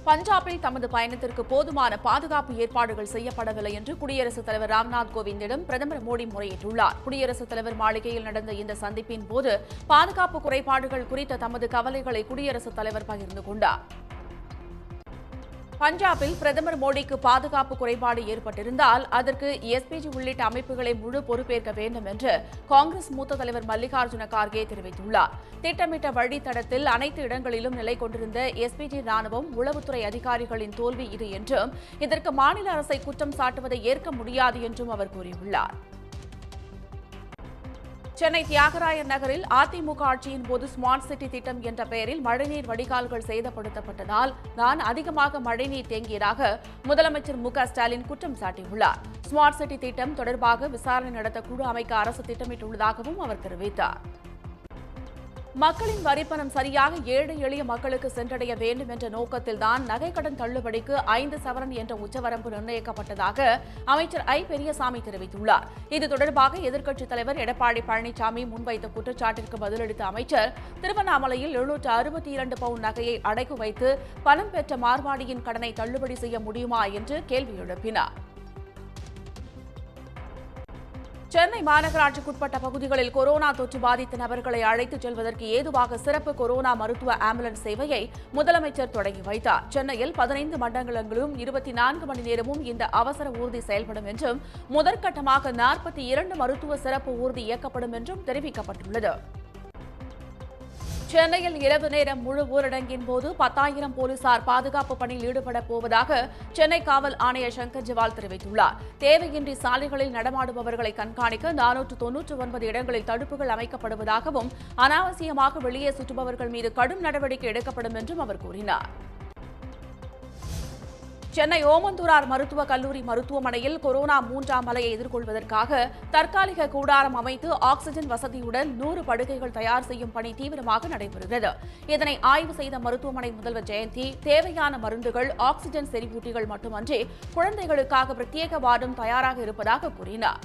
பஞ்சாபில் தமது பயணத்திற்கு போதுமான பாதுகாப்பு ஏற்பாடுகள் செய்யப்படவில்லை என்று குடியரசுத் தலைவர் ராம்நாத் கோவிந்திடம் பிரதமர் மோடி முறையிட்டுள்ளார் குடியரசுத் தலைவர் மாளிகையில் நடந்த இந்த சந்திப்பின் போது பாதுகாப்பு குறைபாடுகள் குறித்த தமது கவலைகளை குடியரசுத் தலைவர் பகிர்ந்து கொண்டார் பஞ்சாபில் பிரதமர் மோடிக்கு பாதுகாப்பு குறைபாடு ஏற்பட்டிருந்தால் அதற்கு எஸ்பிஜி உள்ளிட்ட அமைப்புகளை முழு பொறுப்பேற்க வேண்டும் என்று காங்கிரஸ் மூத்த தலைவர் மல்லிகார்ஜுன கார்கே தெரிவித்துள்ளார் திட்டமிட்ட வழித்தடத்தில் அனைத்து இடங்களிலும் நிலை கொண்டிருந்த எஸ்பிஜி ராணுவம் உளவுத்துறை அதிகாரிகளின் தோல்வி இது என்றும் இதற்கு மாநில அரசை குற்றம் சாட்டுவதை ஏற்க முடியாது என்றும் அவர் கூறியுள்ளார் சென்னை தியாகராயர் நகரில் அதிமுக ஆட்சியின் போது ஸ்மார்ட் சிட்டி திட்டம் என்ற பெயரில் மழைநீர் வடிகால்கள் சேதப்படுத்தப்பட்டதால் தான் அதிகமாக மழைநீர் தேங்கியதாக முதலமைச்சர் மு க ஸ்டாலின் குற்றம் சாட்டியுள்ளார் ஸ்மார்ட் சிட்டி திட்டம் தொடர்பாக விசாரணை நடத்த குழு அமைக்க அரசு திட்டமிட்டுள்ளதாகவும் அவர் தெரிவித்தார் மக்களின் வரிப்பணம் சரியாக ஏழை எளிய மக்களுக்கு சென்றடைய வேண்டும் என்ற நோக்கத்தில்தான் நகைக்கடன் தள்ளுபடிக்கு ஐந்து சவரன் என்ற உச்சவரம்பு நிர்ணயிக்கப்பட்டதாக அமைச்சர் ஐ பெரியசாமி தெரிவித்துள்ளார் இது தொடர்பாக எதிர்க்கட்சித் தலைவர் எடப்பாடி பழனிசாமி முன்வைத்த குற்றச்சாட்டிற்கு பதிலளித்த அமைச்சர் திருவண்ணாமலையில் எழுநூற்று அறுபத்தி இரண்டு பவுன் நகையை அடைக்கு வைத்து பணம் பெற்ற மார்வாடியின் கடனை தள்ளுபடி செய்ய முடியுமா என்று கேள்வி எழுப்பினார் சென்னை மாநகராட்சிக்குட்பட்ட பகுதிகளில் கொரோனா தொற்று பாதித்த நபர்களை அழைத்துச் செல்வதற்கு ஏதுவாக சிறப்பு கொரோனா மருத்துவ ஆம்புலன்ஸ் சேவையை முதலமைச்சர் தொடங்கி வைத்தார் சென்னையில் பதினைந்து மண்டலங்களிலும் இருபத்தி நான்கு மணி நேரமும் இந்த அவசர ஊர்தி செயல்படும் என்றும் முதற்கட்டமாக நாற்பத்தி இரண்டு மருத்துவ சிறப்பு ஊர்தி இயக்கப்படும் என்றும் தெரிவிக்கப்பட்டுள்ளது சென்னையில் இரவு நேரம் முழு ஊரடங்கின் போது பத்தாயிரம் போலீசார் பாதுகாப்பு பணியில் ஈடுபட போவதாக சென்னை காவல் ஆணையர் சங்கர் ஜிவால் தெரிவித்துள்ளார் தேவையின்றி சாலைகளில் நடமாடுபவர்களை கண்காணிக்க நானூற்று தொன்னூற்று ஒன்பது இடங்களில் தடுப்புகள் அமைக்கப்படுவதாகவும் அனாவசியமாக வெளியே சுற்றுபவர்கள் மீது கடும் நடவடிக்கை எடுக்கப்படும் என்றும் அவர் கூறினார் சென்னை ஓமந்தூரார் மருத்துவக் கல்லூரி மருத்துவமனையில் கொரோனா மூன்றாம் அலையை எதிர்கொள்வதற்காக தற்காலிக கூடாரம் அமைத்து ஆக்ஸிஜன் வசதியுடன் நூறு படுக்கைகள் தயார் செய்யும் பணி தீவிரமாக நடைபெறுகிறது இதனை ஆய்வு செய்த மருத்துவமனை முதல்வர் ஜெயந்தி தேவையான மருந்துகள் ஆக்ஸிஜன் செறிவூட்டிகள் மட்டுமன்றி குழந்தைகளுக்காக பிரத்யேக வார்டும் தயாராக இருப்பதாக கூறினார்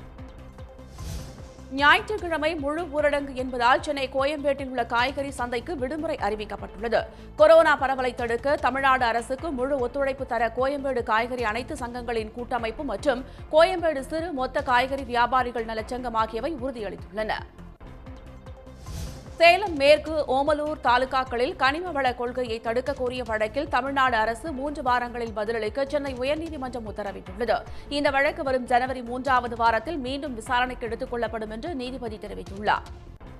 ஞாயிற்றுக்கிழமை முழு ஊரடங்கு என்பதால் சென்னை கோயம்பேட்டில் உள்ள காய்கறி சந்தைக்கு விடுமுறை அறிவிக்கப்பட்டுள்ளது கொரோனா பரவலை தடுக்க தமிழ்நாடு அரசுக்கு முழு ஒத்துழைப்பு தர கோயம்பேடு காய்கறி அனைத்து சங்கங்களின் கூட்டமைப்பு மற்றும் கோயம்பேடு சிறு மொத்த காய்கறி வியாபாரிகள் நலச்சங்கம் ஆகியவை உறுதியளித்துள்ளன சேலம் மேற்கு ஓமலூர் தாலுகாக்களில் கனிம வள கொள்கையை தடுக்க கோரிய வழக்கில் தமிழ்நாடு அரசு மூன்று வாரங்களில் பதிலளிக்க சென்னை உயர்நீதிமன்றம் உத்தரவிட்டுள்ளது இந்த வழக்கு வரும் ஜனவரி மூன்றாவது வாரத்தில் மீண்டும் விசாரணைக்கு எடுத்துக் கொள்ளப்படும் என்று நீதிபதி தெரிவித்துள்ளார்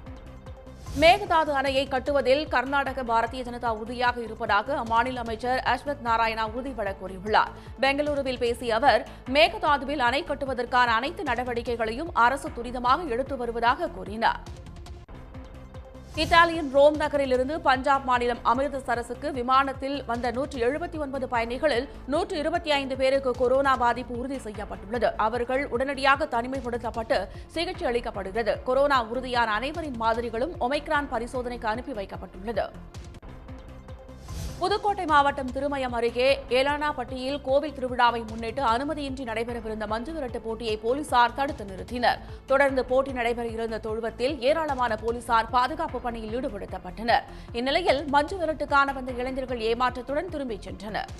மேகதாது அணையை கட்டுவதில் கர்நாடக பாரதிய ஜனதா உறுதியாக இருப்பதாக அம்மாநில அமைச்சர் அஸ்வத் நாராயணா உறுதிபட கூறியுள்ளார் பெங்களூருவில் பேசிய அவர் மேகதாதுவில் அணை கட்டுவதற்கான அனைத்து நடவடிக்கைகளையும் அரசு துரிதமாக எடுத்து வருவதாக கூறினார் இத்தாலியின் ரோம் நகரிலிருந்து பஞ்சாப் மாநிலம் அமிர்தசரஸுக்கு விமானத்தில் வந்த நூற்று எழுபத்தி ஒன்பது பயணிகளில் நூற்று இருபத்தி ஐந்து பேருக்கு கொரோனா பாதிப்பு உறுதி செய்யப்பட்டுள்ளது அவர்கள் உடனடியாக தனிமைப்படுத்தப்பட்டு சிகிச்சை அளிக்கப்படுகிறது கொரோனா உறுதியான அனைவரின் மாதிரிகளும் ஒமைக்ரான் பரிசோதனைக்கு அனுப்பி வைக்கப்பட்டுள்ளது புதுக்கோட்டை மாவட்டம் திருமயம் அருகே ஏலானாப்பட்டியில் கோவில் திருவிழாவை முன்னிட்டு அனுமதியின்றி நடைபெறவிருந்த மஞ்சு விரட்டு போட்டியை போலீசார் தடுத்து நிறுத்தினர் தொடர்ந்து போட்டி நடைபெற இருந்த தொழுவத்தில் ஏராளமான போலீசார் பாதுகாப்பு பணியில் ஈடுபடுத்தப்பட்டனர் இந்நிலையில் மஞ்சு விரட்டுக்கான வந்த இளைஞர்கள் ஏமாற்றத்துடன் திரும்பிச் சென்றனர்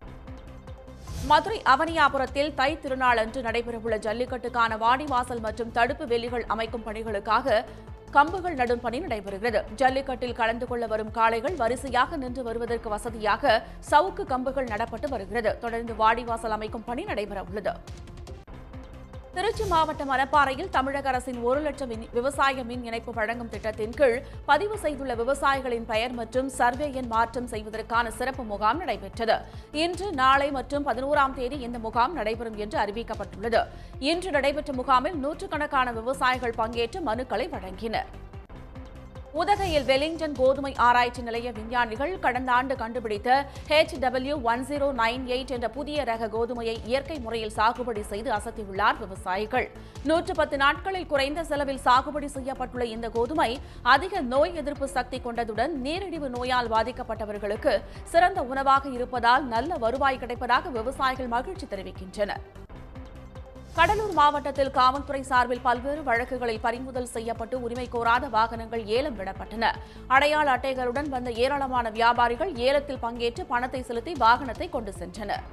மதுரை அவனியாபுரத்தில் தை திருநாள் அன்று நடைபெறவுள்ள ஜல்லிக்கட்டுக்கான வாடிவாசல் மற்றும் தடுப்பு வேலிகள் அமைக்கும் பணிகளுக்காக கம்புகள் நடும் பணி நடைபெறுகிறது ஜல்லிக்கட்டில் கலந்து கொள்ள வரும் காளைகள் வரிசையாக நின்று வருவதற்கு வசதியாக சவுக்கு கம்புகள் நடப்பட்டு வருகிறது தொடர்ந்து வாடிவாசல் அமைக்கும் பணி நடைபெறவுள்ளது திருச்சி மாவட்டம் மணப்பாறையில் தமிழக அரசின் ஒரு லட்சம் மின்- விவசாய மின் இணைப்பு வழங்கும் திட்டத்தின் கீழ் பதிவு செய்துள்ள விவசாயிகளின் பெயர் மற்றும் சர்வே எண் மாற்றம் செய்வதற்கான சிறப்பு முகாம் நடைபெற்றது இன்று நாளை மற்றும் பதினோராம் தேதி இந்த முகாம் நடைபெறும் என்று அறிவிக்கப்பட்டுள்ளது இன்று நடைபெற்ற முகாமில் நூற்றுக்கணக்கான விவசாயிகள் பங்கேற்று மனுக்களை வழங்கினர் உதகையில் வெலிங்டன் கோதுமை ஆராய்ச்சி நிலைய விஞ்ஞானிகள் கடந்த ஆண்டு கண்டுபிடித்த H W one zero nine eight என்ற புதிய ரக கோதுமையை இயற்கை முறையில் சாகுபடி செய்து அசத்தியுள்ளார் விவசாயிகள் நூற்று பத்து நாட்களில் குறைந்த செலவில் சாகுபடி செய்யப்பட்டுள்ள இந்த கோதுமை அதிக நோய் எதிர்ப்பு சக்தி கொண்டதுடன் நீரிழிவு நோயால் பாதிக்கப்பட்டவர்களுக்கு சிறந்த உணவாக இருப்பதால் நல்ல வருவாய் கிடைப்பதாக விவசாயிகள் மகிழ்ச்சி தெரிவிக்கின்றனர் கடலூர் மாவட்டத்தில் காவல்துறை சார்பில் பல்வேறு வழக்குகளில் பறிமுதல் செய்யப்பட்டு உரிமை கோராத வாகனங்கள் ஏலம் விடப்பட்டன அடையாள அட்டைகளுடன் வந்த ஏராளமான வியாபாரிகள் ஏலத்தில் பங்கேற்று பணத்தை செலுத்தி வாகனத்தை கொண்டு சென்றனர்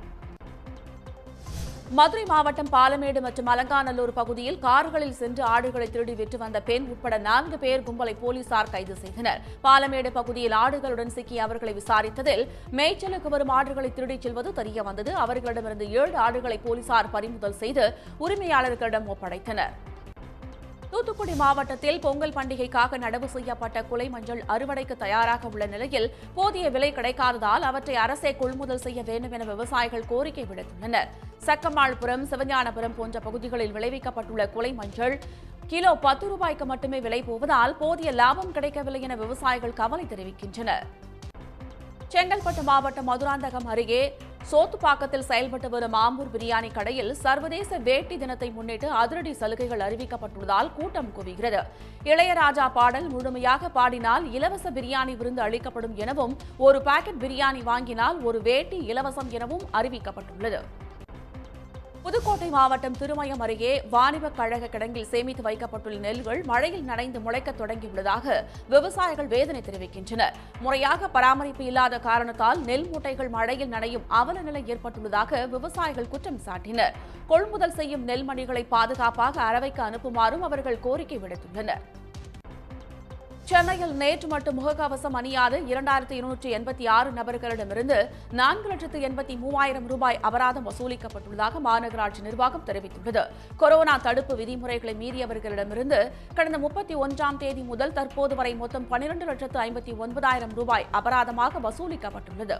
மதுரை மாவட்டம் பாலமேடு மற்றும் அலங்காநல்லூர் பகுதியில் கார்களில் சென்று ஆடுகளை திருடி விற்று வந்த பெண் உட்பட நான்கு பேர் கும்பலை போலீசார் கைது செய்தனர் பாலமேடு பகுதியில் ஆடுகளுடன் சிக்கிய அவர்களை விசாரித்ததில் மேய்ச்சலுக்கு வரும் ஆடுகளை திருடிச் செல்வது தெரிய வந்தது அவர்களிடமிருந்து ஏழு ஆடுகளை போலீசார் பறிமுதல் செய்து உரிமையாளர்களிடம் ஒப்படைத்தனர் தூத்துக்குடி மாவட்டத்தில் பொங்கல் பண்டிகைக்காக நடவு செய்யப்பட்ட குலை மஞ்சள் அறுவடைக்கு தயாராக உள்ள நிலையில் போதிய விலை கிடைக்காததால் அவற்றை அரசே கொள்முதல் செய்ய வேண்டும் என விவசாயிகள் கோரிக்கை விடுத்துள்ளனர் சக்கமாள்புரம் சிவஞானபுரம் போன்ற பகுதிகளில் விளைவிக்கப்பட்டுள்ள குலை மஞ்சள் கிலோ பத்து ரூபாய்க்கு மட்டுமே விலை போவதால் போதிய லாபம் கிடைக்கவில்லை என விவசாயிகள் கவலை தெரிவிக்கின்றனர் செங்கல்பட்டு மாவட்டம் மதுராந்தகம் அருகே சோத்துப்பாக்கத்தில் செயல்பட்டு வரும் ஆம்பூர் பிரியாணி கடையில் சர்வதேச வேட்டி தினத்தை முன்னிட்டு அதிரடி சலுகைகள் அறிவிக்கப்பட்டுள்ளதால் கூட்டம் குவிகிறது இளையராஜா பாடல் முழுமையாக பாடினால் இலவச பிரியாணி விருந்து அளிக்கப்படும் எனவும் ஒரு பாக்கெட் பிரியாணி வாங்கினால் ஒரு வேட்டி இலவசம் எனவும் அறிவிக்கப்பட்டுள்ளது புதுக்கோட்டை மாவட்டம் திருமயம் அருகே வாணிபக் கழக கிடங்கில் சேமித்து வைக்கப்பட்டுள்ள நெல்கள் மழையில் நனைந்து முளைக்கத் தொடங்கியுள்ளதாக விவசாயிகள் வேதனை தெரிவிக்கின்றனர் முறையாக பராமரிப்பு இல்லாத காரணத்தால் நெல் மூட்டைகள் மழையில் நனையும் அவல நிலை ஏற்பட்டுள்ளதாக விவசாயிகள் குற்றம் சாட்டினர் கொள்முதல் செய்யும் நெல்மணிகளை பாதுகாப்பாக அரவைக்கு அனுப்புமாறும் அவர்கள் கோரிக்கை விடுத்துள்ளனர் சென்னையில் நேற்று மட்டும் முகக்கவசம் அணியாத இரண்டாயிரத்தி இருநூற்றி எண்பத்தி ஆறு நபர்களிடமிருந்து நான்கு லட்சத்து எண்பத்தி மூவாயிரம் ரூபாய் அபராதம் வசூலிக்கப்பட்டுள்ளதாக மாநகராட்சி நிர்வாகம் தெரிவித்துள்ளது கொரோனா தடுப்பு விதிமுறைகளை மீறியவர்களிடமிருந்து கடந்த முப்பத்தி ஒன்றாம் தேதி முதல் தற்போது வரை மொத்தம் பனிரெண்டு லட்சத்து ஐம்பத்தி ஒன்பதாயிரம் ரூபாய் அபராதமாக வசூலிக்கப்பட்டுள்ளது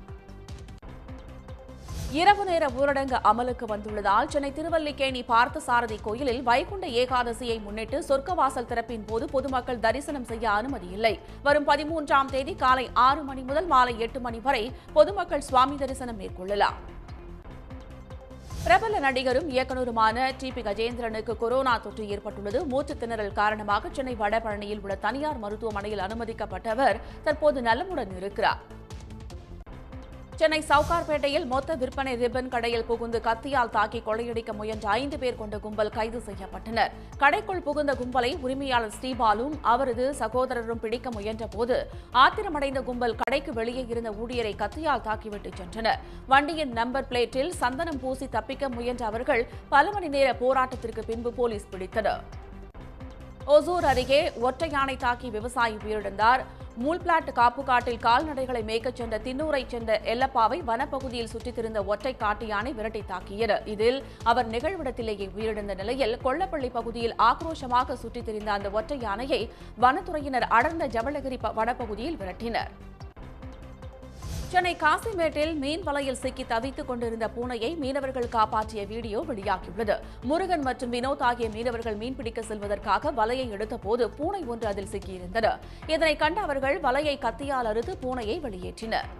இரவு நேர ஊரடங்கு அமலுக்கு வந்துள்ளதால் சென்னை திருவல்லிக்கேணி பார்த்தசாரதி கோயிலில் வைகுண்ட ஏகாதசியை முன்னிட்டு சொர்க்கவாசல் திறப்பின் போது பொதுமக்கள் தரிசனம் செய்ய அனுமதி இல்லை வரும் பதிமூன்றாம் தேதி காலை ஆறு மணி முதல் மாலை எட்டு மணி வரை பொதுமக்கள் சுவாமி தரிசனம் மேற்கொள்ளலாம் பிரபல நடிகரும் இயக்குநருமான டி பி கஜேந்திரனுக்கு கொரோனா தொற்று ஏற்பட்டுள்ளது மூச்சுத் திணறல் காரணமாக சென்னை வடபழனியில் உள்ள தனியார் மருத்துவமனையில் அனுமதிக்கப்பட்டவர் தற்போது நலமுடன் இருக்கிறார் சென்னை சவுகார்பேட்டையில் மொத்த விற்பனை ரிப்பன் கடையில் புகுந்து கத்தியால் தாக்கி கொள்ளையடிக்க முயன்ற ஐந்து பேர் கொண்ட கும்பல் கைது செய்யப்பட்டனர் கடைக்குள் புகுந்த கும்பலை உரிமையாளர் ஸ்ரீபாலும் அவரது சகோதரரும் பிடிக்க முயன்றபோது ஆத்திரமடைந்த கும்பல் கடைக்கு வெளியே இருந்த ஊழியரை கத்தியால் தாக்கிவிட்டு சென்றனர் வண்டியின் நம்பர் பிளேட்டில் சந்தனம் பூசி தப்பிக்க முயன்ற அவர்கள் பல மணி நேர போராட்டத்திற்கு பின்பு போலீஸ் பிடித்தனர் ஒசூர் அருகே ஒற்றை யானை தாக்கி விவசாயி உயிரிழந்தார் மூல்பிளாட் காப்புக்காட்டில் கால்நடைகளை மேய்க்கச் சென்ற தின்னூரைச் சேர்ந்த எல்லப்பாவை வனப்பகுதியில் சுற்றித் திரிந்த ஒற்றை காட்டு யானை விரட்டி தாக்கியது இதில் அவர் நிகழ்விடத்திலேயே உயிரிழந்த நிலையில் கொல்லப்பள்ளி பகுதியில் ஆக்ரோஷமாக சுற்றித் திரிந்த அந்த ஒற்றை யானையை வனத்துறையினர் அடர்ந்த ஜவளகிரி ப- வனப்பகுதியில் விரட்டினர் சென்னை காசிமேட்டில் மீன் வலையில் சிக்கி தவித்துக் கொண்டிருந்த பூனையை மீனவர்கள் காப்பாற்றிய வீடியோ வெளியாகியுள்ளது முருகன் மற்றும் வினோத் ஆகிய மீனவர்கள் மீன்பிடிக்க செல்வதற்காக வலையை எடுத்தபோது பூனை ஒன்று அதில் சிக்கியிருந்தது இதனை கண்ட அவர்கள் வலையை கத்தியால் அறுத்து பூனையை வெளியேற்றினர்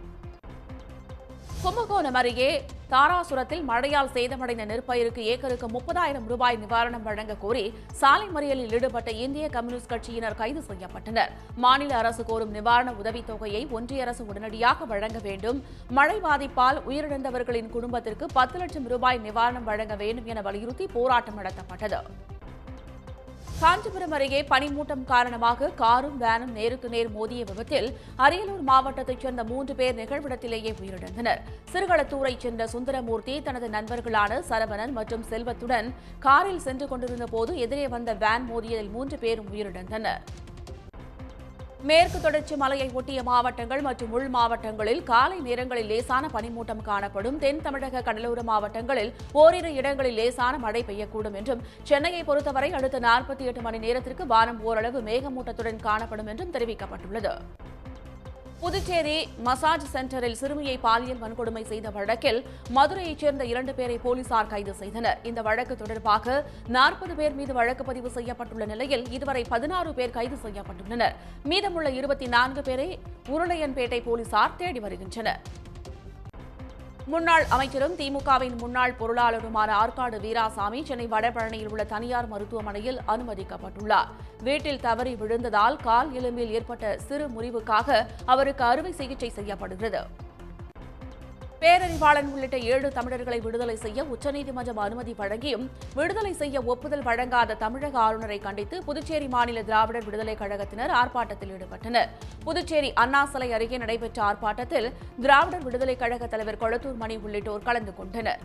கும்பகோணம் அருகே தாராசுரத்தில் மழையால் சேதமடைந்த நெற்பயிருக்கு ஏக்கருக்கு முப்பதாயிரம் ரூபாய் நிவாரணம் வழங்க கோரி சாலை மறியலில் ஈடுபட்ட இந்திய கம்யூனிஸ்ட் கட்சியினர் கைது செய்யப்பட்டனர் மாநில அரசு கோரும் நிவாரண உதவித் தொகையை ஒன்றிய அரசு உடனடியாக வழங்க வேண்டும் மழை பாதிப்பால் உயிரிழந்தவர்களின் குடும்பத்திற்கு பத்து லட்சம் ரூபாய் நிவாரணம் வழங்க வேண்டும் என வலியுறுத்தி போராட்டம் நடத்தப்பட்டது காஞ்சிபுரம் அருகே பனிமூட்டம் காரணமாக காரும் வேனும் நேருக்கு நேர் மோதிய விபத்தில் அரியலூர் மாவட்டத்தைச் சேர்ந்த மூன்று பேர் நிகழ்விடத்திலேயே உயிரிழந்தனர் சிறுகளத்தூரைச் சேர்ந்த சுந்தரமூர்த்தி தனது நண்பர்களான சரவணன் மற்றும் செல்வத்துடன் காரில் சென்று கொண்டிருந்த போது எதிரே வந்த வேன் மோதியதில் மூன்று பேரும் உயிரிழந்தனர் மேற்கு தொடர்ச்சி மலையை ஒட்டிய மாவட்டங்கள் மற்றும் உள் மாவட்டங்களில் காலை நேரங்களில் லேசான பனிமூட்டம் காணப்படும் தென் தமிழக கடலோர மாவட்டங்களில் ஓரிரு இடங்களில் லேசான மழை பெய்யக்கூடும் என்றும் சென்னையை பொறுத்தவரை அடுத்த நாற்பத்தி எட்டு மணி நேரத்திற்கு வானம் ஓரளவு மேகமூட்டத்துடன் காணப்படும் என்றும் தெரிவிக்கப்பட்டுள்ளது புதுச்சேரி மசாஜ் சென்டரில் சிறுமியை பாலியல் வன்கொடுமை செய்த வழக்கில் மதுரையைச் சேர்ந்த இரண்டு பேரை போலீசார் கைது செய்தனர் இந்த வழக்கு தொடர்பாக நாற்பது பேர் மீது வழக்கு பதிவு செய்யப்பட்டுள்ள நிலையில் இதுவரை பதினாறு பேர் கைது செய்யப்பட்டுள்ளனர் மீதமுள்ள இருபத்தி நான்கு பேரை உருளையன்பேட்டை போலீசார் தேடி வருகின்றனர் முன்னாள் அமைச்சரும் திமுகவின் முன்னாள் பொருளாளருமான ஆற்காடு வீராசாமி சென்னை வடபழனியில் உள்ள தனியார் மருத்துவமனையில் அனுமதிக்கப்பட்டுள்ளார் வீட்டில் தவறி விழுந்ததால் கால் எலும்பில் ஏற்பட்ட சிறு முறிவுக்காக அவருக்கு அறுவை சிகிச்சை செய்யப்படுகிறது பேரறிவாளன் உள்ளிட்ட ஏழு தமிழர்களை விடுதலை செய்ய உச்சநீதிமன்றம் அனுமதி வழங்கியும் விடுதலை செய்ய ஒப்புதல் வழங்காத தமிழக ஆளுநரை கண்டித்து புதுச்சேரி மாநில திராவிடர் விடுதலைக் கழகத்தினர் ஆர்ப்பாட்டத்தில் ஈடுபட்டனர் புதுச்சேரி அண்ணா சிலை அருகே நடைபெற்ற ஆர்ப்பாட்டத்தில் திராவிடர் விடுதலைக் கழக தலைவர் கொளத்தூர் மணி உள்ளிட்டோர் கலந்து கொண்டனர்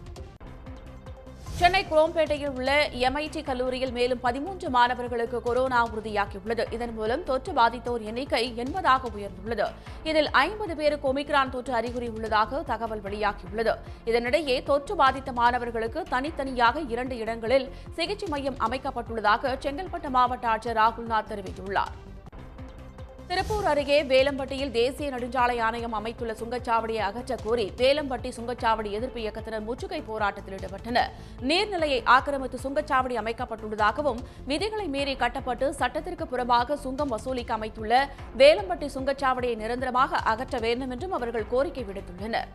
சென்னை குரோம்பேட்டையில் உள்ள எம்ஐடி கல்லூரியில் மேலும் பதிமூன்று மாணவர்களுக்கு கொரோனா உறுதியாகியுள்ளது இதன் மூலம் தொற்று பாதித்தோர் எண்ணிக்கை எண்பதாக உயர்ந்துள்ளது இதில் ஐம்பது பேருக்கு ஒமிக்ரான் தொற்று அறிகுறி உள்ளதாக தகவல் வெளியாகியுள்ளது இதனிடையே தொற்று பாதித்த மாணவர்களுக்கு தனித்தனியாக இரண்டு இடங்களில் சிகிச்சை மையம் அமைக்கப்பட்டுள்ளதாக செங்கல்பட்டு மாவட்ட ஆட்சியர் ராகுல்நாத் தெரிவித்துள்ளார் திருப்பூர் அருகே வேலம்பட்டியில் தேசிய நெடுஞ்சாலை ஆணையம் அமைத்துள்ள சுங்கச்சாவடியை அகற்றக் கோரி வேலம்பட்டி சுங்கச்சாவடி எதிர்ப்பு இயக்கத்தினர் முற்றுகை போராட்டத்தில் ஈடுபட்டனர் நீர்நிலையை ஆக்கிரமித்து சுங்கச்சாவடி அமைக்கப்பட்டுள்ளதாகவும் விதிகளை மீறி கட்டப்பட்டு சட்டத்திற்கு புறம்பாக சுங்கம் வசூலிக்க அமைத்துள்ள வேலம்பட்டி சுங்கச்சாவடியை நிரந்தரமாக அகற்ற வேண்டும் என்றும் அவர்கள் கோரிக்கை விடுத்துள்ளனர்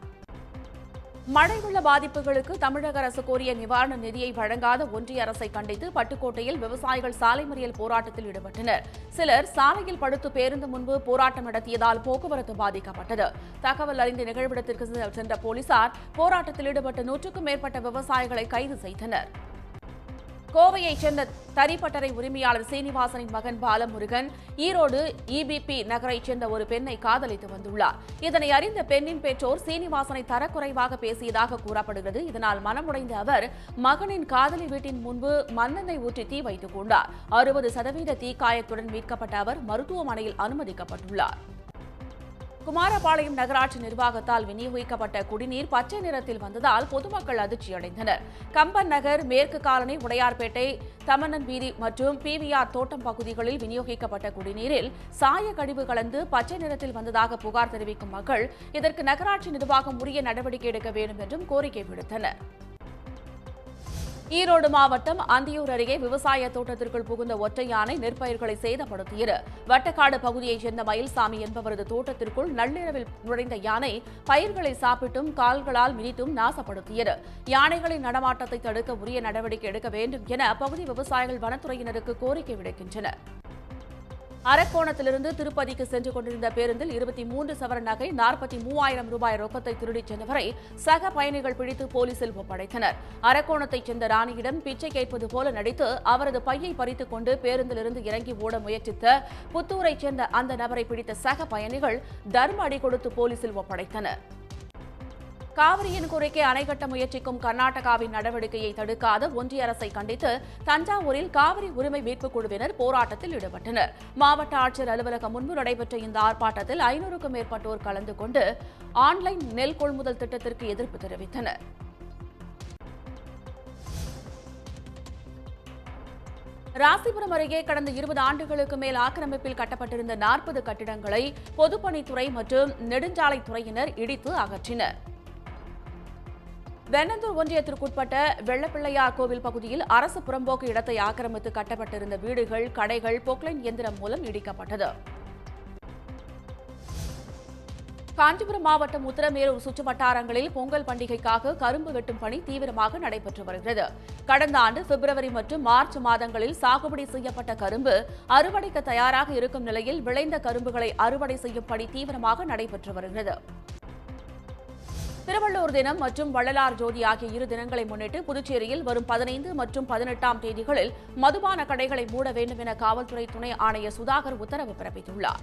மழை வெள்ள பாதிப்புகளுக்கு தமிழக அரசு கோரிய நிவாரண நிதியை வழங்காத ஒன்றிய அரசை கண்டித்து பட்டுக்கோட்டையில் விவசாயிகள் சாலை மறியல் போராட்டத்தில் ஈடுபட்டனர் சிலர் சாலையில் படுத்து பேருந்து முன்பு போராட்டம் நடத்தியதால் போக்குவரத்து பாதிக்கப்பட்டது தகவல் அறிந்த நிகழ்விடத்திற்கு சென்ற போலீசார் போராட்டத்தில் ஈடுபட்ட நூற்றுக்கும் மேற்பட்ட விவசாயிகளை கைது செய்தனர் கோவையைச் சேர்ந்த தரிப்பட்டறை உரிமையாளர் சீனிவாசனின் மகன் பாலமுருகன் ஈரோடு இபிபி நகரைச் சேர்ந்த ஒரு பெண்ணை காதலித்து வந்துள்ளார் இதனை அறிந்த பெண்ணின் பெற்றோர் சீனிவாசனை தரக்குறைவாக பேசியதாக கூறப்படுகிறது இதனால் மனமுடைந்த அவர் மகனின் காதலி வீட்டின் முன்பு மண்ணெண்ணெய் ஊற்றி தீ வைத்துக் கொண்டார் அறுபது சதவீத தீக்காயத்துடன் மீட்கப்பட்ட அவர் மருத்துவமனையில் அனுமதிக்கப்பட்டுள்ளார் குமாரபாளையம் நகராட்சி நிர்வாகத்தால் விநியோகிக்கப்பட்ட குடிநீர் பச்சை நிறத்தில் வந்ததால் பொதுமக்கள் அதிர்ச்சியடைந்தனர் கம்பன் நகர் மேற்கு காலனி உடையார்பேட்டை தமன்னன் வீதி மற்றும் பிவிஆர் தோட்டம் பகுதிகளில் விநியோகிக்கப்பட்ட குடிநீரில் சாய கழிவு கலந்து பச்சை நிறத்தில் வந்ததாக புகார் தெரிவிக்கும் மக்கள் இதற்கு நகராட்சி நிர்வாகம் உரிய நடவடிக்கை எடுக்க வேண்டும் என்றும் கோரிக்கை விடுத்தனர் ஈரோடு மாவட்டம் அந்தியூர் அருகே விவசாய தோட்டத்திற்குள் புகுந்த ஒற்றை யானை நெற்பயிர்களை சேதப்படுத்தியது வட்டக்காடு பகுதியைச் சேர்ந்த மயில்சாமி என்பவரது தோட்டத்திற்குள் நள்ளிரவில் நுழைந்த யானை பயிர்களை சாப்பிட்டும் கால்களால் மிதித்தும் நாசப்படுத்தியது யானைகளின் நடமாட்டத்தை தடுக்க உரிய நடவடிக்கை எடுக்க வேண்டும் என அப்பகுதி விவசாயிகள் வனத்துறையினருக்கு கோரிக்கை விடுக்கின்றனர் அரக்கோணத்திலிருந்து திருப்பதிக்கு சென்று கொண்டிருந்த பேருந்தில் இருபத்தி மூன்று சவர நகை நாற்பத்தி மூவாயிரம் ரூபாய் ரொக்கத்தை திருடிச் சென்றவரை சக பயணிகள் பிடித்து போலீசில் ஒப்படைத்தனர் அரக்கோணத்தைச் சேர்ந்த ராணியிடம் பிச்சை கேட்பது போல நடித்து அவரது பையை பறித்துக் கொண்டு பேருந்திலிருந்து இறங்கி ஓட முயற்சித்த புத்தூரைச் சேர்ந்த அந்த நபரை பிடித்த சக பயணிகள் தர்ம அடி கொடுத்து போலீசில் ஒப்படைத்தனர் காவிரியின் குறுக்கே அணை கட்ட முயற்சிக்கும் கர்நாடகாவின் நடவடிக்கையை தடுக்காத ஒன்றிய அரசை கண்டித்து தஞ்சாவூரில் காவிரி உரிமை மீட்புக் குழுவினர் போராட்டத்தில் ஈடுபட்டனர் மாவட்ட ஆட்சியர் அலுவலகம் முன்பு நடைபெற்ற இந்த ஆர்ப்பாட்டத்தில் ஐநூறுக்கும் மேற்பட்டோர் கலந்து கொண்டு ஆன்லைன் நெல் கொள்முதல் திட்டத்திற்கு எதிர்ப்பு தெரிவித்தனர் ராசிபுரம் அருகே கடந்த இருபது ஆண்டுகளுக்கு மேல் ஆக்கிரமிப்பில் கட்டப்பட்டிருந்த நாற்பது கட்டிடங்களை பொதுப்பணித்துறை மற்றும் நெடுஞ்சாலைத்துறையினர் இடித்து அகற்றினர் வெண்ணந்தூர் ஒன்றியத்திற்குட்பட்ட வெள்ளப்பிள்ளையார் கோவில் பகுதியில் அரசு புறம்போக்கு இடத்தை ஆக்கிரமித்து கட்டப்பட்டிருந்த வீடுகள் கடைகள் பொக்லைன் இயந்திரம் மூலம் இடிக்கப்பட்டது காஞ்சிபுரம் மாவட்டம் உத்தரமேரூர் சுற்று வட்டாரங்களில் பொங்கல் பண்டிகைக்காக கரும்பு வெட்டும் பணி தீவிரமாக நடைபெற்று வருகிறது கடந்த ஆண்டு பிப்ரவரி மற்றும் மார்ச் மாதங்களில் சாகுபடி செய்யப்பட்ட கரும்பு அறுவடைக்கு தயாராக இருக்கும் நிலையில் விளைந்த கரும்புகளை அறுவடை செய்யும் பணி தீவிரமாக நடைபெற்று வருகிறது திருவள்ளூர் தினம் மற்றும் வள்ளலார் ஜோதி ஆகிய இரு தினங்களை முன்னிட்டு புதுச்சேரியில் வரும் பதினைந்து மற்றும் பதினெட்டாம் தேதிகளில் மதுபான கடைகளை மூட வேண்டும் என காவல்துறை துணை ஆணையர் சுதாகர் உத்தரவு பிறப்பித்துள்ளார்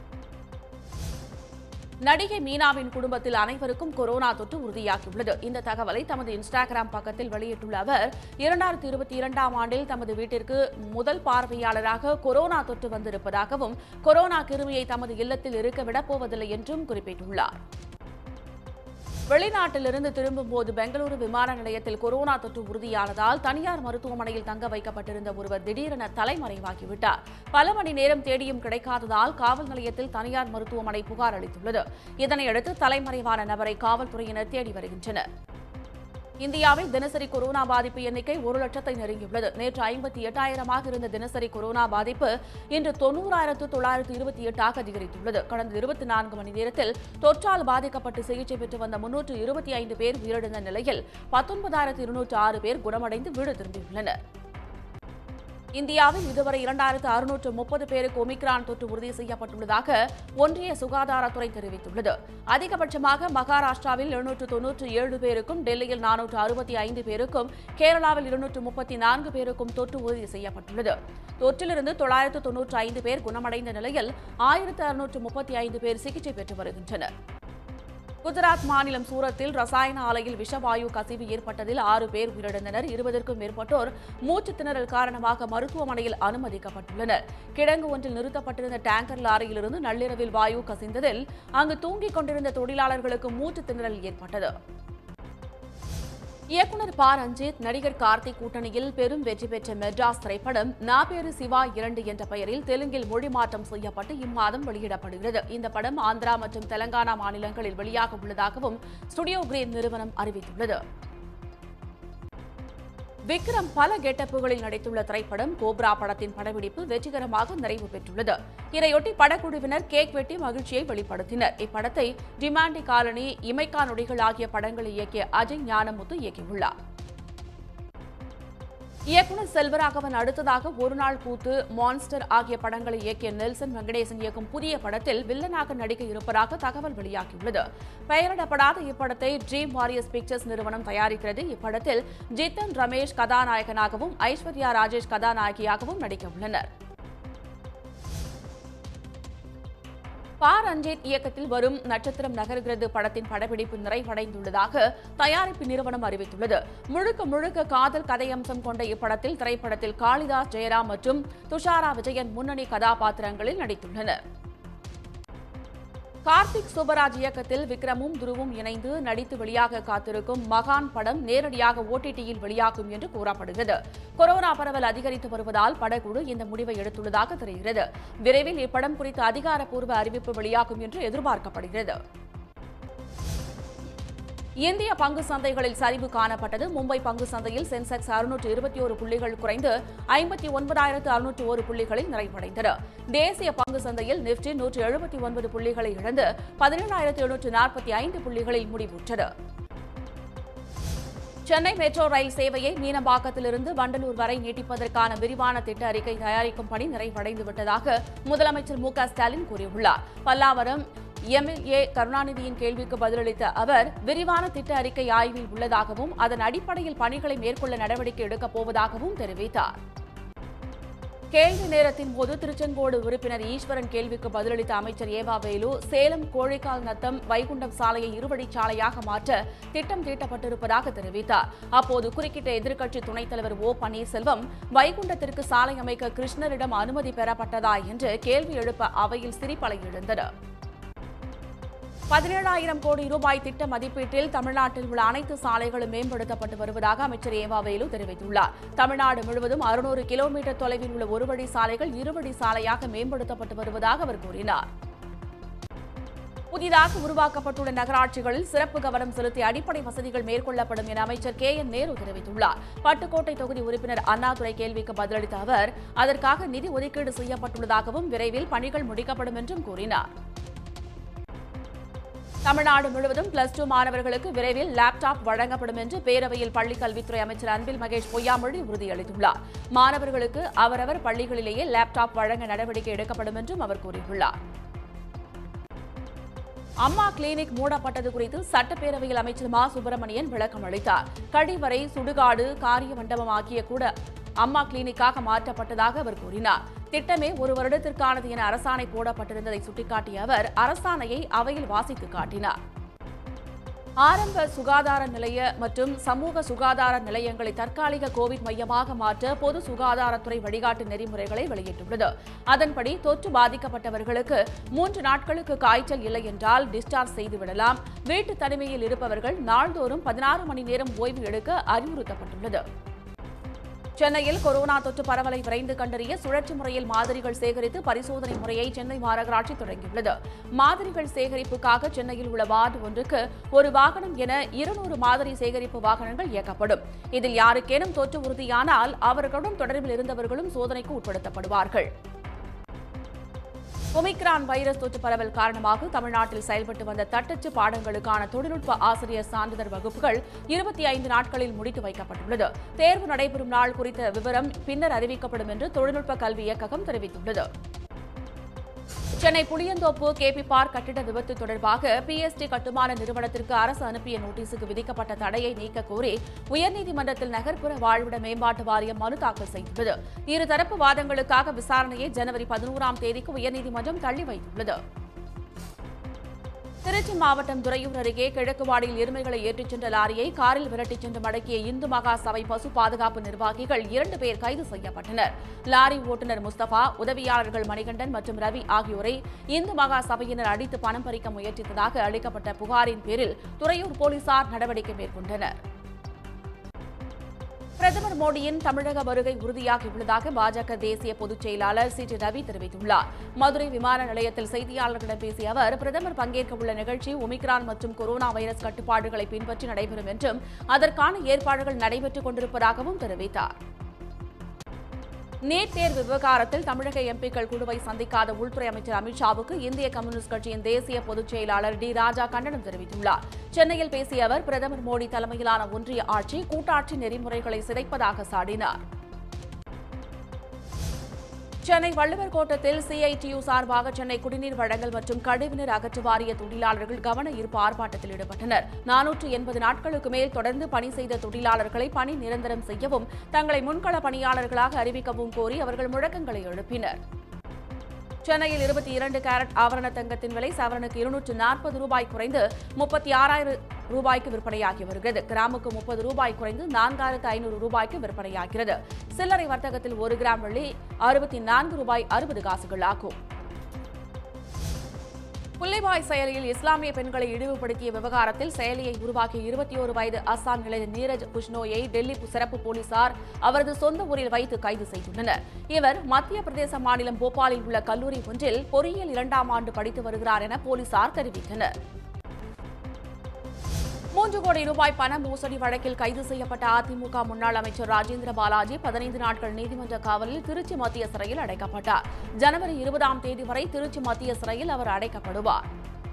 நடிகை மீனாவின் குடும்பத்தில் அனைவருக்கும் கொரோனா தொற்று உறுதியாகியுள்ளது இந்த தகவலை தமது இன்ஸ்டாகிராம் பக்கத்தில் வெளியிட்டுள்ள அவர் இரண்டாயிரத்தி இருபத்தி இரண்டாம் ஆண்டில் தமது வீட்டிற்கு முதல் பார்வையாளராக கொரோனா தொற்று வந்திருப்பதாகவும் கொரோனா கிருமியை தமது இல்லத்தில் இருக்க விடப்போவதில்லை என்றும் குறிப்பிட்டுள்ளார் வெளிநாட்டிலிருந்து திரும்பும்போது பெங்களூரு விமான நிலையத்தில் கொரோனா தொற்று உறுதியானதால் தனியார் மருத்துவமனையில் தங்க வைக்கப்பட்டிருந்த ஒருவர் திடீரென தலைமறைவாகிவிட்டார் பல மணி நேரம் தேடியும் கிடைக்காததால் காவல் நிலையத்தில் தனியார் மருத்துவமனை புகார் அளித்துள்ளது இதனையடுத்து தலைமறைவான நபரை காவல்துறையினர் தேடி வருகின்றனர் இந்தியாவில் தினசரி கொரோனா பாதிப்பு எண்ணிக்கை ஒரு லட்சத்தை நெருங்கியுள்ளது நேற்று ஐம்பத்தி எட்டாயிரமாக இருந்த தினசரி கொரோனா பாதிப்பு இன்று தொண்ணூறாயிரத்து தொள்ளாயிரத்து இருபத்தி எட்டாக அதிகரித்துள்ளது கடந்த இருபத்தி நான்கு மணி நேரத்தில் தொற்றால் பாதிக்கப்பட்டு சிகிச்சை பெற்று வந்த முன்னூற்று இருபத்தி ஐந்து பேர் உயிரிழந்த நிலையில் பத்தொன்பதாயிரத்து இருநூற்று ஆறு பேர் குணமடைந்து வீடு திரும்பியுள்ளனர் இந்தியாவில் இதுவரை இரண்டாயிரத்து அறுநூற்று முப்பது பேருக்கு ஒமிக்ரான் தொற்று உறுதி செய்யப்பட்டுள்ளதாக ஒன்றிய சுகாதாரத்துறை தெரிவித்துள்ளது அதிகபட்சமாக மகாராஷ்டிராவில் எழுநூற்று தொன்னூற்று ஏழு பேருக்கும் டெல்லியில் நானூற்று அறுபத்தி ஐந்து பேருக்கும் கேரளாவில் இருநூற்று முப்பத்தி நான்கு பேருக்கும் தொற்று உறுதி செய்யப்பட்டுள்ளது தொற்றிலிருந்து தொள்ளாயிரத்து தொன்னூற்று ஐந்து பேர் குணமடைந்த நிலையில் ஆயிரத்து அறுநூற்று முப்பத்தி ஐந்து பேர் சிகிச்சை பெற்று வருகின்றனர் குஜராத் மாநிலம் சூரத்தில் ரசாயன ஆலையில் விஷவாயு கசிவு ஏற்பட்டதில் ஆறு பேர் உயிரிழந்தனர் இருபதற்கும் மேற்பட்டோர் மூச்சுத் திணறல் காரணமாக மருத்துவமனையில் அனுமதிக்கப்பட்டுள்ளனர் கிடங்கு ஒன்றில் நிறுத்தப்பட்டிருந்த டேங்கர் லாரியிலிருந்து நள்ளிரவில் வாயு கசிந்ததில் அங்கு தூங்கிக் கொண்டிருந்த தொழிலாளர்களுக்கு மூச்சுத் திணறல் ஏற்பட்டது இயக்குனர் ப ரஞ்சித் நடிகர் கார்த்திக் கூட்டணியில் பெரும் வெற்றி பெற்ற மெட்ராஸ் திரைப்படம் நாபேரு சிவா இரண்டு என்ற பெயரில் தெலுங்கில் மொழி மாற்றம் செய்யப்பட்டு இம்மாதம் வெளியிடப்படுகிறது இந்த படம் ஆந்திரா மற்றும் தெலங்கானா மாநிலங்களில் வெளியாக உள்ளதாகவும் ஸ்டுடியோ கிரீன் நிறுவனம் அறிவித்துள்ளது விக்ரம் பல கெட்டப்புகளில் நடித்துள்ள திரைப்படம் கோப்ரா படத்தின் படப்பிடிப்பு வெற்றிகரமாக நிறைவு பெற்றுள்ளது இதையொட்டி படக்குழுவினர் கேக் வெட்டி மகிழ்ச்சியை வெளிப்படுத்தினர் இப்படத்தை டிமாண்டி காலனி இமைக்கா நொடிகள் ஆகிய படங்களை இயக்கிய அஜய் ஞானமுத்து இயக்கியுள்ளார் இயக்குனர் செல்வராகவன் அடுத்ததாக ஒருநாள் கூத்து மான்ஸ்டர் ஆகிய படங்களை இயக்கிய நெல்சன் வெங்கடேசன் இயக்கும் புதிய படத்தில் வில்லனாக நடிக்க இருப்பதாக தகவல் வெளியாகியுள்ளது பெயரிடப்படாத இப்படத்தை ட்ரீம் வாரியர்ஸ் பிக்சர்ஸ் நிறுவனம் தயாரிக்கிறது இப்படத்தில் ஜித்தன் ரமேஷ் கதாநாயகனாகவும் ஐஸ்வர்யா ராஜேஷ் கதாநாயகியாகவும் நடிக்க உள்ளனர் ப ரஞ்சித் இயக்கத்தில் வரும் நட்சத்திரம் நகர்கிறது படத்தின் படப்பிடிப்பு நிறைவடைந்துள்ளதாக தயாரிப்பு நிறுவனம் அறிவித்துள்ளது முழுக்க முழுக்க காதல் கதையம்சம் கொண்ட இப்படத்தில் திரைப்படத்தில் காளிதாஸ் ஜெயராம் மற்றும் துஷாரா விஜயன் முன்னணி கதாபாத்திரங்களில் நடித்துள்ளனர் கார்த்திக் சுப்பராஜ் இயக்கத்தில் விக்ரமும் துருவும் இணைந்து நடித்து வெளியாக காத்திருக்கும் மகான் படம் நேரடியாக ஓடிடியில் வெளியாகும் என்று கூறப்படுகிறது கொரோனா பரவல் அதிகரித்து வருவதால் படக்குழு இந்த முடிவை எடுத்துள்ளதாக தெரிகிறது விரைவில் இப்படம் குறித்த அதிகாரப்பூர்வ அறிவிப்பு வெளியாகும் என்று எதிர்பார்க்கப்படுகிறது இந்திய பங்கு சந்தைகளில் சரிவு காணப்பட்டது மும்பை பங்கு சந்தையில் சென்செக்ஸ் அறுநூற்று இருபத்தி ஒரு புள்ளிகள் குறைந்து ஐம்பத்தி ஒன்பதாயிரத்து அறுநூற்று ஒரு புள்ளிகளில் நிறைவடைந்தது தேசிய பங்கு சந்தையில் நிப்டி நூற்று எழுபத்தி ஒன்பது புள்ளிகளை இழந்து பதினேழாயிரத்து எழுநூற்று நாற்பத்தி ஐந்து புள்ளிகளில் முடிவுற்றது சென்னை மெட்ரோ ரயில் சேவையை மீனம்பாக்கத்திலிருந்து வண்டலூர் வரை நீட்டிப்பதற்கான விரிவான திட்ட அறிக்கை தயாரிக்கும் பணி நிறைவடைந்து விட்டதாக முதலமைச்சர் மு க ஸ்டாலின் கூறியுள்ளார் பல்லாவரம் எம்எல்ஏ கருணாநிதியின் கேள்விக்கு பதிலளித்த அவர் விரிவான திட்ட அறிக்கை ஆய்வில் உள்ளதாகவும் அதன் அடிப்படையில் பணிகளை மேற்கொள்ள நடவடிக்கை எடுக்கப் போவதாகவும் தெரிவித்தார் கேள்வி நேரத்தின் போது திருச்செங்கோடு உறுப்பினர் ஈஸ்வரன் கேள்விக்கு பதிலளித்த அமைச்சர் ஏவா வேலு சேலம் கோழிக்கால் நத்தம் வைகுண்டம் சாலையை இருவழிச்சாலையாக மாற்ற திட்டம் தீட்டப்பட்டிருப்பதாக தெரிவித்தார் அப்போது குறுக்கிட்ட எதிர்க்கட்சி துணைத் தலைவர் ஓ பன்னீர்செல்வம் வைகுண்டத்திற்கு சாலை அமைக்க கிருஷ்ணரிடம் அனுமதி பெறப்பட்டதா என்று கேள்வி எழுப்ப அவையில் சிரிப்பலை எழுந்தது பதினேழாயிரம் கோடி ரூபாய் திட்ட மதிப்பீட்டில் தமிழ்நாட்டில் உள்ள அனைத்து சாலைகளும் மேம்படுத்தப்பட்டு வருவதாக அமைச்சர் ஏவா வேலு தெரிவித்துள்ளார் தமிழ்நாடு முழுவதும் அறுநூறு கிலோமீட்டர் தொலைவில் உள்ள ஒருவழி சாலைகள் இருவழி சாலையாக மேம்படுத்தப்பட்டு வருவதாக அவர் கூறினார் புதிதாக உருவாக்கப்பட்டுள்ள நகராட்சிகளில் சிறப்பு கவனம் செலுத்தி அடிப்படை வசதிகள் மேற்கொள்ளப்படும் என அமைச்சர் கே என் நேரு தெரிவித்துள்ளார் பட்டுக்கோட்டை தொகுதி உறுப்பினர் அண்ணாதுரை கேள்விக்கு பதிலளித்த அவர் அதற்காக நிதி ஒதுக்கீடு செய்யப்பட்டுள்ளதாகவும் விரைவில் பணிகள் முடிக்கப்படும் என்றும் கூறினார் தமிழ்நாடு முழுவதும் பிளஸ் டூ மாணவர்களுக்கு விரைவில் லேப்டாப் வழங்கப்படும் என்று பேரவையில் பள்ளிக் கல்வித்துறை அமைச்சர் அன்பில் மகேஷ் பொய்யாமொழி உறுதியளித்துள்ளார் மாணவர்களுக்கு அவரவர் பள்ளிகளிலேயே லேப்டாப் வழங்க நடவடிக்கை எடுக்கப்படும் என்றும் அவர் கூறியுள்ளார் அம்மா கிளினிக் மூடப்பட்டது குறித்து சட்டப்பேரவையில் அமைச்சர் மா சுப்பிரமணியன் விளக்கம் அளித்தார் கழிவறை சுடுகாடு காரிய மண்டபம் ஆகிய கூட அம்மா கிளினிக்காக மாற்றப்பட்டதாக அவர் கூறினார் திட்டமே ஒரு வருடத்திற்கானது என அரசாணை போடப்பட்டிருந்ததை சுட்டிக்காட்டிய அவர் அரசாணையை அவையில் வாசித்து காட்டினார் ஆரம்ப சுகாதார நிலைய மற்றும் சமூக சுகாதார நிலையங்களை தற்காலிக கோவிட் மையமாக மாற்ற பொது சுகாதாரத்துறை வழிகாட்டு நெறிமுறைகளை வெளியிட்டுள்ளது அதன்படி தொற்று பாதிக்கப்பட்டவர்களுக்கு மூன்று நாட்களுக்கு காய்ச்சல் இல்லை என்றால் டிஸ்சார்ஜ் செய்துவிடலாம் வீட்டு தனிமையில் இருப்பவர்கள் நாள்தோறும் பதினாறு மணி நேரம் ஓய்வு எடுக்க அறிவுறுத்தப்பட்டுள்ளது சென்னையில் கொரோனா தொற்று பரவலை விரைந்து கண்டறிய சுழற்சி முறையில் மாதிரிகள் சேகரித்து பரிசோதனை முறையை சென்னை மாநகராட்சி தொடங்கியுள்ளது மாதிரிகள் சேகரிப்புக்காக சென்னையில் உள்ள வார்டு ஒன்றுக்கு ஒரு வாகனம் என இருநூறு மாதிரி சேகரிப்பு வாகனங்கள் இயக்கப்படும் இதில் யாருக்கேனும் தொற்று உறுதியானால் அவர்களுடன் தொடர்பில் இருந்தவர்களும் சோதனைக்கு உட்படுத்தப்படுவார்கள் ஒமிக்ரான் வைரஸ் தொற்று பரவல் காரணமாக தமிழ்நாட்டில் செயல்பட்டு வந்த தட்டச்சு பாடங்களுக்கான தொழில்நுட்ப ஆசிரியர் சான்றிதழ் வகுப்புகள் இருபத்தி ஐந்து நாட்களில் முடித்து வைக்கப்பட்டுள்ளது தேர்வு நடைபெறும் நாள் குறித்த விவரம் பின்னர் அறிவிக்கப்படும் என்று தொழில்நுட்ப கல்வி இயக்ககம் தெரிவித்துள்ளது சென்னை புளியந்தோப்பு கேபி பார்க் கட்டிட விபத்து தொடர்பாக பிஎஸ்டி கட்டுமான நிறுவனத்திற்கு அரசு அனுப்பிய நோட்டீஸுக்கு விதிக்கப்பட்ட தடையை நீக்க கோரி உயர்நீதிமன்றத்தில் நகர்ப்புற வாழ்விட மேம்பாட்டு வாரியம் மனு தாக்கல் செய்துள்ளது இருதரப்பு வாதங்களுக்காக விசாரணையை ஜனவரி பதினோராம் தேதிக்கு உயர்நீதிமன்றம் தள்ளி வைத்துள்ளது திருச்சி மாவட்டம் துறையூர் அருகே கிழக்கு வாடியில் எருமைகளை ஏற்றிச் சென்ற லாரியை காரில் விரட்டிச் சென்று மடக்கிய இந்து மகா சபை பசு பாதுகாப்பு நிர்வாகிகள் இரண்டு பேர் கைது செய்யப்பட்டனர் லாரி ஓட்டுநர் முஸ்தபா உதவியாளர்கள் மணிகண்டன் மற்றும் ரவி ஆகியோரை இந்து மகா சபையினர் அடித்து பணம் பறிக்க முயற்சித்ததாக அளிக்கப்பட்ட புகாரின் பேரில் துறையூர் போலீசார் நடவடிக்கை மேற்கொண்டனர் பிரதமர் மோடியின் தமிழக வருகை உறுதியாகியுள்ளதாக பாஜக தேசிய பொதுச் செயலாளர் சி டி ரவி தெரிவித்துள்ளார் மதுரை விமான நிலையத்தில் செய்தியாளர்களிடம் பேசிய அவர் பிரதமர் பங்கேற்கவுள்ள நிகழ்ச்சி ஒமிக்ரான் மற்றும் கொரோனா வைரஸ் கட்டுப்பாடுகளை பின்பற்றி நடைபெறும் என்றும் அதற்கான ஏற்பாடுகள் நடைபெற்றுக் கொண்டிருப்பதாகவும் தெரிவித்தார் நீட் தேர்வு விவகாரத்தில் தமிழக எம்பிக்கள் குழுவை சந்திக்காத உள்துறை அமைச்சர் அமித்ஷாவுக்கு இந்திய கம்யூனிஸ்ட் கட்சியின் தேசிய பொதுச் செயலாளர் டி ராஜா கண்டனம் தெரிவித்துள்ளார் சென்னையில் பேசிய அவர் பிரதமர் மோடி தலைமையிலான ஒன்றிய ஆட்சி கூட்டாட்சி நெறிமுறைகளை சிதைப்பதாக சாடினார் சென்னை வள்ளுவர் கோட்டத்தில் சிஐடியு சார்பாக சென்னை குடிநீர் வழங்கல் மற்றும் கழிவுநீர் அகற்று வாரிய தொழிலாளர்கள் கவன ஈர்ப்பு ஆர்ப்பாட்டத்தில் ஈடுபட்டனர் நானூற்று எண்பது நாட்களுக்கு மேல் தொடர்ந்து பணி செய்த தொழிலாளர்களை பணி நிரந்தரம் செய்யவும் தங்களை முன்கள பணியாளர்களாக அறிவிக்கவும் கோரி அவர்கள் முழக்கங்களை எழுப்பினர் சென்னையில் இருபத்தி இரண்டு கேரட் ஆவரண தங்கத்தின் விலை சவரனுக்கு இருநூற்று நாற்பது ரூபாய் குறைந்து முப்பத்தி ஆறாயிரம் ரூபாய்க்கு விற்பனையாகி வருகிறது கிராமுக்கு முப்பது ரூபாய் குறைந்து நான்காயிரத்து ஐநூறு ரூபாய்க்கு விற்பனையாகிறது சில்லறை வர்த்தகத்தில் ஒரு கிராம் வெள்ளி அறுபத்தி நான்கு ரூபாய் அறுபது காசுகள் ஆகும் புள்ளிவாய் செயலியில் இஸ்லாமிய பெண்களை இழிவுபடுத்திய விவகாரத்தில் செயலியை உருவாக்கிய இருபத்தி ஒரு வயது அஸ்ஸாம் இளைஞர் நீரஜ் புஷ்னோயை டெல்லி சிறப்பு போலீசார் அவரது சொந்த ஊரில் வைத்து கைது செய்துள்ளனர் இவர் மத்திய பிரதேச மாநிலம் போபாலில் உள்ள கல்லூரி ஒன்றில் பொறியியல் இரண்டாம் ஆண்டு படித்து வருகிறார் என போலீசார் தெரிவித்தனர் மூன்று கோடி ரூபாய் பண மோசடி வழக்கில் கைது செய்யப்பட்ட அதிமுக முன்னாள் அமைச்சர் ராஜேந்திர பாலாஜி பதினைந்து நாட்கள் நீதிமன்ற காவலில் திருச்சி மத்திய சிறையில் அடைக்கப்பட்டார் ஜனவரி இருபதாம் தேதி வரை திருச்சி மத்திய சிறையில் அவர் அடைக்கப்படுவார்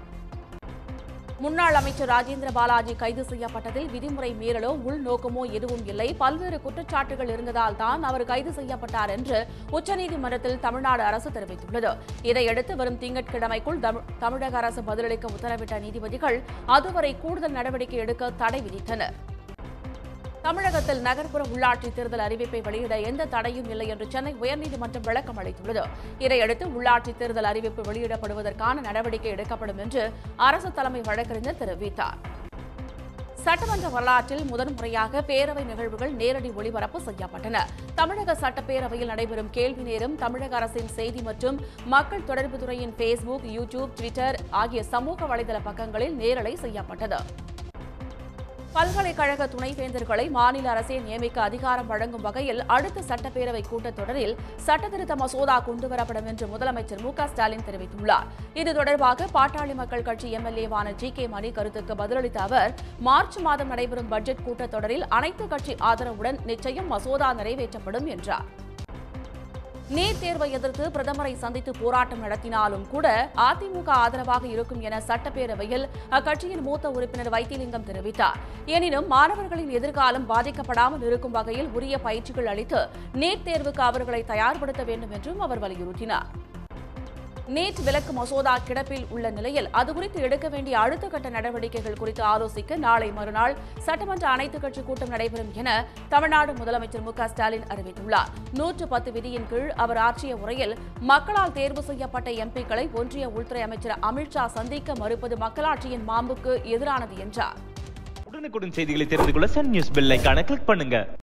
முன்னாள் அமைச்சர் ராஜேந்திர பாலாஜி கைது செய்யப்பட்டதில் விதிமுறை மீறலோ உள்நோக்கமோ எதுவும் இல்லை பல்வேறு குற்றச்சாட்டுகள் இருந்ததால் தான் அவர் கைது செய்யப்பட்டார் என்று உச்சநீதிமன்றத்தில் தமிழ்நாடு அரசு தெரிவித்துள்ளது இதையடுத்து வரும் திங்கட்கிழமைக்குள் தமி- தமிழக அரசு பதிலளிக்க உத்தரவிட்ட நீதிபதிகள் அதுவரை கூடுதல் நடவடிக்கை எடுக்க தடை விதித்தனர் தமிழகத்தில் நகர்ப்புற உள்ளாட்சி தேர்தல் அறிவிப்பை வெளியிட எந்த தடையும் இல்லை என்று சென்னை உயர்நீதிமன்றம் விளக்கம் அளித்துள்ளது இதையடுத்து உள்ளாட்சி தேர்தல் அறிவிப்பு வெளியிடப்படுவதற்கான நடவடிக்கை எடுக்கப்படும் என்று அரசு தலைமை வழக்கறிஞர் தெரிவித்தார் சட்டமன்ற வரலாற்றில் முதன்முறையாக பேரவை நிகழ்வுகள் நேரடி ஒளிபரப்பு செய்யப்பட்டன தமிழக சட்டப்பேரவையில் நடைபெறும் கேள்வி நேரம் தமிழக அரசின் செய்தி மற்றும் மக்கள் தொடர்பு துறையின் ஃபேஸ்புக் யூடியூப் ட்விட்டர் ஆகிய சமூக வலைதள பக்கங்களில் நேரலை செய்யப்பட்டது பல்கலைக்கழக துணைவேந்தர்களை மாநில அரசே நியமிக்க அதிகாரம் வழங்கும் வகையில் அடுத்த சட்டப்பேரவை கூட்டத்தொடரில் சட்டத்திருத்த மசோதா கொண்டுவரப்படும் என்று முதலமைச்சர் மு க ஸ்டாலின் தெரிவித்துள்ளார் இது தொடர்பாக பாட்டாளி மக்கள் கட்சி எம்எல்ஏவான ஜி கே மணி கருத்துக்கு பதிலளித்த அவர் மார்ச் மாதம் நடைபெறும் பட்ஜெட் கூட்டத்தொடரில் அனைத்து கட்சி ஆதரவுடன் நிச்சயம் மசோதா நிறைவேற்றப்படும் என்றார் நீட் தேர்வை எதிர்த்து பிரதமரை சந்தித்து போராட்டம் நடத்தினாலும் கூட அதிமுக ஆதரவாக இருக்கும் என சட்டப்பேரவையில் அக்கட்சியின் மூத்த உறுப்பினர் வைத்திலிங்கம் தெரிவித்தார் எனினும் மாணவர்களின் எதிர்காலம் பாதிக்கப்படாமல் இருக்கும் வகையில் உரிய பயிற்சிகள் அளித்து நீட் தேர்வுக்கு அவர்களை தயார்படுத்த வேண்டும் என்றும் அவர் வலியுறுத்தினார் நீட் விலக்கு மசோதா கிடப்பில் உள்ள நிலையில் அது குறித்து எடுக்க வேண்டிய அடுத்த கட்ட நடவடிக்கைகள் குறித்து ஆலோசிக்க நாளை மறுநாள் சட்டமன்ற அனைத்துக் கட்சி கூட்டம் நடைபெறும் என தமிழ்நாடு முதலமைச்சர் மு க ஸ்டாலின் அறிவித்துள்ளார் நூற்று பத்து விதியின் கீழ் அவர் ஆற்றிய உரையில் மக்களால் தேர்வு செய்யப்பட்ட எம்பிக்களை ஒன்றிய உள்துறை அமைச்சர் அமித்ஷா சந்திக்க மறுப்பது மக்களாட்சியின் மாண்புக்கு எதிரானது என்றார் உடனுக்குடன் செய்திகளை தெரிந்து கொள்ள சன் நியூஸ் பெல் ஐகானை கிளிக் பண்ணுங்க